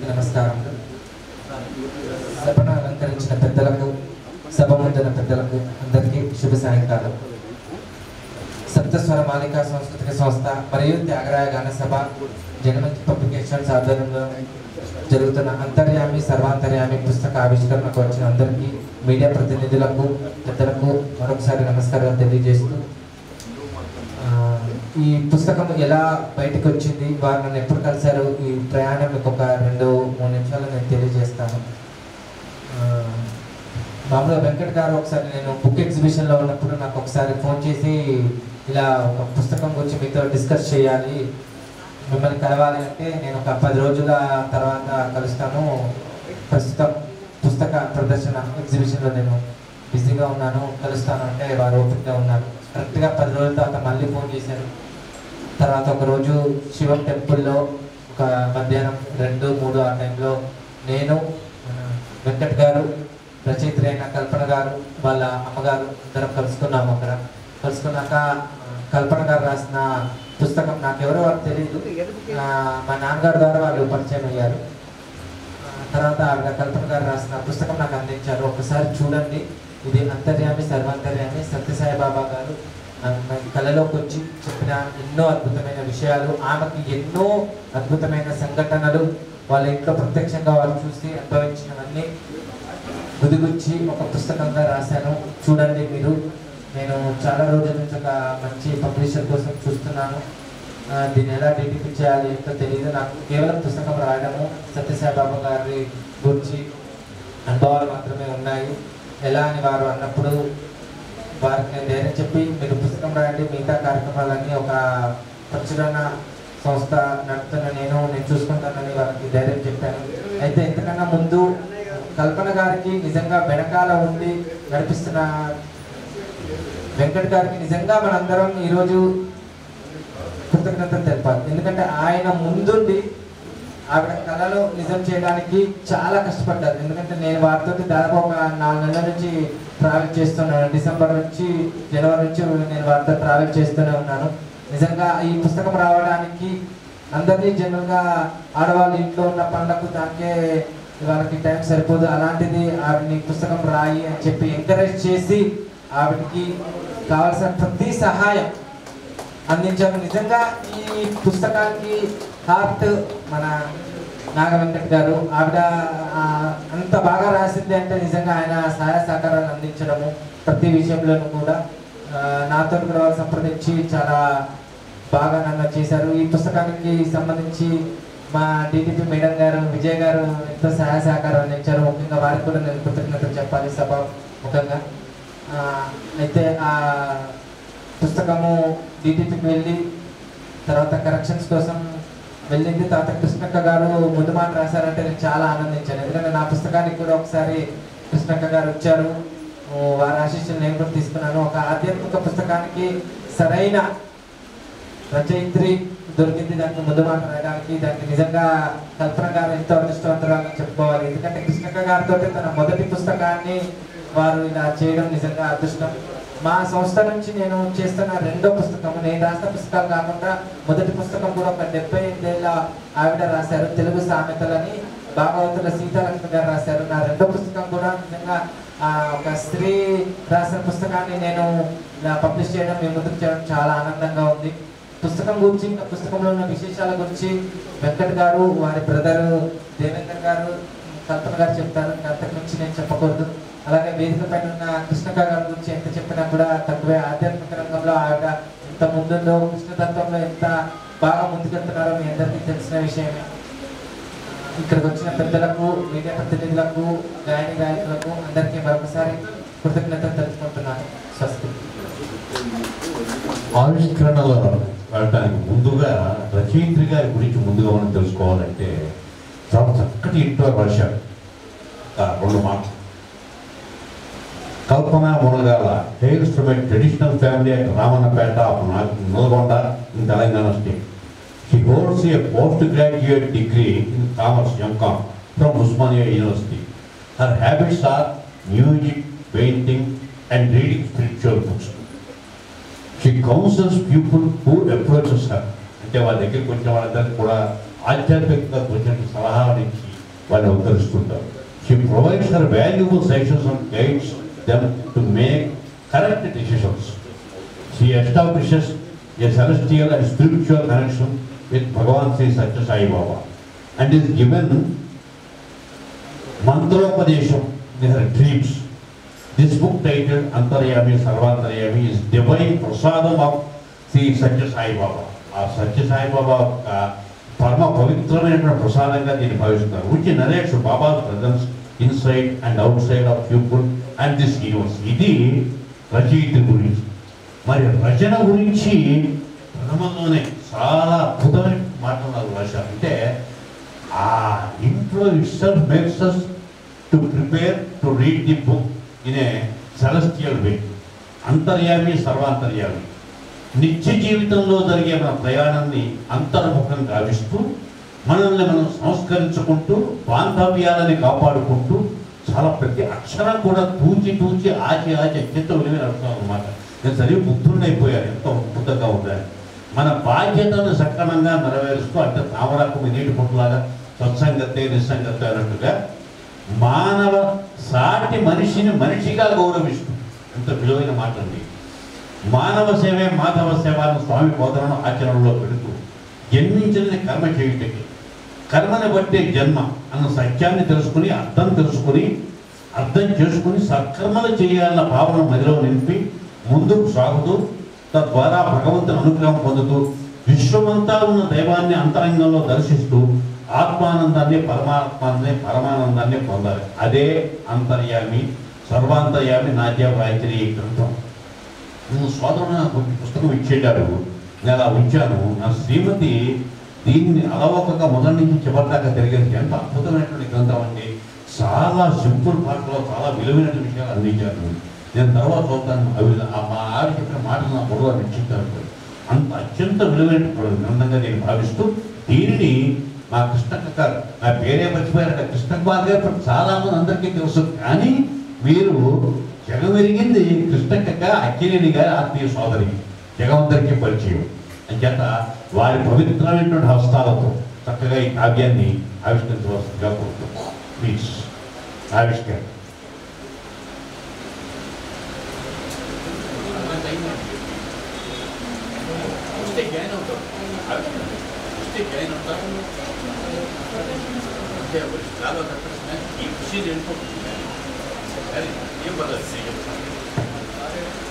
నమస్కారములు సభను అలంకరించిన పెద్దలకు సభ ముందున పెద్దలకు అందరికీ శుభ సాయంకాలం సప్తస్వర మాలికా సాంస్కృతిక సంస్థ మరియు త్యాగరాయ గాన సభ జగమంతి పబ్లికేషన్స్ ఆధ్వర్యంలో జరుగుతున్న అంతర్యామి సర్వాంతర్యామి పుస్తక ఆవిష్కరణకు వచ్చిన అందరికీ మీడియా ప్రతినిధులకు పెద్దలకు మరొకసారి నమస్కారాలు తెలియజేస్తూ ఆ, ఈ పుస్తకం ఎలా బయటకు వచ్చింది వారు నన్ను ఎప్పుడు కలిశారు ఈ ప్రయాణం మీకు ఒక రెండు మూడు నిమిషాలు నేను తెలియజేస్తాను ఆ, మామూలుగా వెంకట్ గారు ఒకసారి నేను బుక్ ఎగ్జిబిషన్లో ఉన్నప్పుడు నాకు ఒకసారి ఫోన్ చేసి ఇలా ఒక పుస్తకం గురించి మీతో డిస్కస్ చేయాలి మిమ్మల్ని కలవాలి అంటే నేను ఒక పది రోజుల తర్వాత కలుస్తాను ప్రస్తుతం పుస్తక ప్రదర్శన ఎగ్జిబిషన్లో నేను బిజీగా ఉన్నాను కలుస్తాను అంటే వారు ఓపికగా ఉన్నారు కరెక్ట్గా పది రోజుల తర్వాత మళ్ళీ ఫోన్ చేశారు తర్వాత ఒక రోజు శివం టెంపుల్లో ఒక మధ్యాహ్నం రెండు మూడు ఆ టైంలో నేను మన వెంకట్ గారు రచయిత్రి అయిన కల్పన గారు వాళ్ళ అమ్మగారు అందరం కలుసుకున్నాము అక్కడ కలుసుకున్నాక ఆ, కల్పన గారు రాసిన పుస్తకం నాకు ఎవరో వారు తెలియదు ఆ, మా నాన్నగారు ద్వారా వాళ్ళు పరిచయం అయ్యారు ఆ, తర్వాత ఆవిడ కల్పన గారు రాసిన పుస్తకం నాకు అందించారు ఒకసారి చూడండి ఇది అంతర్యామి సర్వాంతర్యామి సత్యసాయి బాబా గారు ఆ, నా కళలోకి వచ్చి చెప్పిన ఎన్నో అద్భుతమైన విషయాలు ఆమెకి ఎన్నో అద్భుతమైన సంఘటనలు వాళ్ళ ఇంట్లో ప్రత్యక్షంగా వారు చూసి అనుభవించినవన్నీ గుదిగుచ్చి ఒక పుస్తకంగా రాశాను చూడండి మీరు నేను చాలా రోజుల నుంచి ఒక మంచి పబ్లిషర్ కోసం చూస్తున్నాను ఆ, దీన్ని ఎలా డిటిపి చేయాలి ఏంటో తెలియదు నాకు కేవలం పుస్తకం రాయడము సత్యసాయి బాబా గారి గురించి అనుభవాలు మాత్రమే ఉన్నాయి ఎలా అని వారు అన్నప్పుడు వారికి నేను ధైర్యం చెప్పి మీరు పుస్తకం రాయండి మిగతా కార్యక్రమాలన్నీ ఒక ప్రచురణ సంస్థ నడుపుతున్న నేను నేను చూసుకుంటానని వారికి ధైర్యం చెప్పాను అయితే ఇంతకన్నా ముందు కల్పన గారికి నిజంగా వెనకాల ఉండి నడిపిస్తున్న వెంకట్ గారికి నిజంగా మనందరం ఈరోజు కృతజ్ఞతలు తెలపాలి ఎందుకంటే ఆయన ముందుండి ఆవిడ కళలో నిజం చేయడానికి చాలా కష్టపడ్డారు ఎందుకంటే నేను వారితో దాదాపు ఒక నాలుగు నెలల నుంచి ట్రావెల్ చేస్తున్నాను డిసెంబర్ నుంచి జనవరి నుంచి నేను వారితో ట్రావెల్ చేస్తూనే ఉన్నాను నిజంగా ఈ పుస్తకం రావడానికి అందరినీ జనరల్గా ఆడవాళ్ళు ఇంట్లో ఉన్న పనులకు దానికే వాళ్ళకి టైం సరిపోదు అలాంటిది ఆవిడని పుస్తకం రాయి అని చెప్పి ఎంకరేజ్ చేసి ఆవిడకి కావాల్సిన ప్రతి సహాయం అందించారు నిజంగా ఈ పుస్తకానికి హార్ట్ మన నాగ వెంకట్ గారు ఆవిడ ఆ, అంత బాగా రాసింది అంటే నిజంగా ఆయన సహాయ సహకారాలు అందించడము ప్రతి విషయంలోనూ కూడా ఆ, నాతో కూడా వాళ్ళు సంప్రదించి చాలా బాగా నన్ను చేశారు ఈ పుస్తకానికి సంబంధించి మా డిటిపి మేడం గారు విజయ్ గారు ఎంతో సహాయ సహకారం అందించారు ముఖ్యంగా వారికి కూడా నేను కృతజ్ఞతలు చెప్పాలి సభ ముఖంగా ఆ, అయితే ఆ పుస్తకము డిటిపికి వెళ్ళి తర్వాత కరెక్షన్స్ కోసం వెళ్ళింది తర్వాత కృష్ణక్క గారు ముందు మాట రాశారంటే నేను చాలా ఆనందించాను ఎందుకంటే నా పుస్తకానికి కూడా ఒకసారి కృష్ణక్క గారు వచ్చారు ఓ, వారి ఆశీస్సులు నేను కూడా తీసుకున్నాను ఒక ఆధ్యాత్మిక పుస్తకానికి సరైన రచయిత్రి దొరికింది దానికి ముందు మాట రాయడానికి దానికి నిజంగా కల్పన గారు ఎంతో అదృష్టవంతురాలని చెప్పుకోవాలి ఎందుకంటే కృష్ణక్క గారితో తన మొదటి పుస్తకాన్ని వారు ఇలా చేయడం నిజంగా అదృష్టం మా సంస్థ నుంచి నేను చేస్తున్న రెండో పుస్తకం నేను రాసిన పుస్తకాలు కాకుండా మొదటి పుస్తకం కూడా ఒక డెబ్బై ఎనిమిదేళ్ళ ఆవిడ రాశారు తెలుగు సామెతలని భాగవతుల సీతాలక్ష్మి గారు రాశారు నా రెండో పుస్తకం కూడా నిజంగా ఆ, ఒక స్త్రీ రాసిన పుస్తకాన్ని నేను ఇలా పబ్లిష్ చేయడం మీ ముందుకు చేయడం చాలా ఆనందంగా ఉంది పుస్తకం గురించి ఇంకా పుస్తకంలో ఉన్న విశేషాల గురించి వెంకట్ గారు వారి బ్రదర్ దేవేందర్ గారు కల్పన గారు చెప్తారు ఇంకా అంతకు మించి నేను చెప్పకూడదు అలాగే వేదిక పైన ఉన్న కృష్ణక్క గారి గురించి ఎంత చెప్పినా కూడా తక్కువే ఆధ్యాత్మిక రంగంలో ఆవిడ ఎంత ముందుందో కృష్ణతత్వంలో ఎంత బాగా ముందుకెళ్తున్నారో మీ అందరికీ తెలిసిన విషయమే ఇక్కడికి వచ్చిన పెద్దలకు మీడియా ప్రతినిధులకు గాయని గాయకులకు అందరికీ మరొకసారి కృతజ్ఞతలు తెలుసుకుంటున్నాను స్వస్తి ఆవిష్కరణలో వెళ్ళడానికి ముందుగా రచయిత్రి గారి గురించి ముందుగా మనం తెలుసుకోవాలంటే చాలా చక్కటి ఇంట్లో రాశారు ఆ, రెండు మాటలు Kalpana Munagala hails from traditional family at Ramannapet of Nalgonda in Telangana state she holds a post graduate degree in commerce M Com from Osmania university her habits are music painting and reading spiritual books she counsels people who approaches her అంటే వాళ్ళ దగ్గరికి వచ్చిన వాళ్ళందరికీ కూడా ఆధ్యాత్మికంగా వచ్చిన సలహాలు ఇచ్చి వాళ్ళని ఉద్ధరిస్తుంటారు she provides her valuable suggestions and guides them to make correct decisions she establishes a celestial and spiritual connection with Bhagavan Shri Satya Sai Baba and is given మంత్రోపదేశం in her dreams this book title Antaryami Sarvantaryami is divine prasadam of Shri Satya Sai Baba ఆ సత్య సాయి బాబా యొక్క పరమ పవిత్రమైనటువంటి ప్రసాదంగా దీన్ని భావిస్తారు which narrates Baba presence inside and outside of people and this universe ఇది రచయిత గురించి మరి రచన గురించి ప్రథమంలోనే చాలా అద్భుతమైన మాటలు నాకు రాశారు అంటే ఆ ఇంట్లో itself makes us to prepare to read the book in a celestial way Antaryami Sarvantaryami నిత్య జీవితంలో జరిగే మన ప్రయాణాన్ని అంతర్ముఖం గావిస్తూ మనల్ని మనం సంస్కరించుకుంటూ బాంధవ్యాలని కాపాడుకుంటూ చాలా ప్రతి అక్షరం కూడా తూచి తూచి ఆచి ఆచి అత్యంత విలువైన అర్థం అనమాట నేను చదివి బుద్ధుడినైపోయాను ఎంత అద్భుతంగా ఉందని మన బాధ్యతను సక్రమంగా నెరవేరుస్తూ అంటే తామరాకు నీటి పుట్టులాగా సత్సంగతే నిస్సంగతే అన్నట్టుగా మానవ సాటి మనిషిని మనిషిగా గౌరవిస్తూ ఎంత విలువైన మాట అండి మానవ సేవే మాధవ సేవ అన్న స్వామి బోధనను ఆచరణలో పెడుతూ జన్మించిన కర్మ చేయుటకి కర్మని బట్టే జన్మ అన్న సత్యాన్ని తెలుసుకుని అర్థం తెలుసుకుని అర్థం చేసుకుని సత్కర్మలు చేయాలన్న భావన మదిలో నింపి ముందుకు సాగుతూ తద్వారా భగవంతుని అనుగ్రహం పొందుతూ విశ్వమంతా ఉన్న దైవాన్ని అంతరంగంలో దర్శిస్తూ ఆత్మానందాన్ని పరమాత్మాన్ని పరమానందాన్ని పొందాలి అదే అంతర్యామి సర్వాంతర్యామి నాట్య గాయత్రి గ్రంథం నువ్వు సోదరుడు నాకు ఒక పుస్తకం ఇచ్చేటాడు నేను అలా ఉంచాను నా శ్రీమతి దీన్ని అలవోకగా మొదటి నుంచి చివరిదాకా తిరిగేది ఎంత అద్భుతమైనటువంటి గ్రంథం అండి చాలా సింపుల్ భాషలో చాలా విలువైన విషయాలు అందించారు నేను తర్వాత చదువుతాను అవి ఆ మా ఆవిడ చెప్పిన మాటలు నా బుర్రలో నిశ్చితారు అంత అత్యంత విలువైనటువంటి గ్రంథంగా నేను భావిస్తూ దీనిని మా కృష్ణక్క గారు నా పేరే మర్చిపోయారట కృష్ణక్క బాగా గారు చాలా మంది అందరికీ తెలుసు కానీ మీరు జగమెరిగింది కృష్ణక్క అక్కినేని గారి ఆత్మీయ సోదరి జగమందరికీ పరిచయం అంచేత వారి పవిత్రమైనటువంటి హస్తాలతో చక్కగా ఈ కావ్యాన్ని ఆవిష్కరించవలసిందిగా కోరుతున్నాం ప్లీజ్ ఆవిష్కరణ उससे ज्ञान होता उससे ज्ञान होता అంటే చాలా ఈ ఖుషి దేంట్లో సరే ఏం పర్లేదు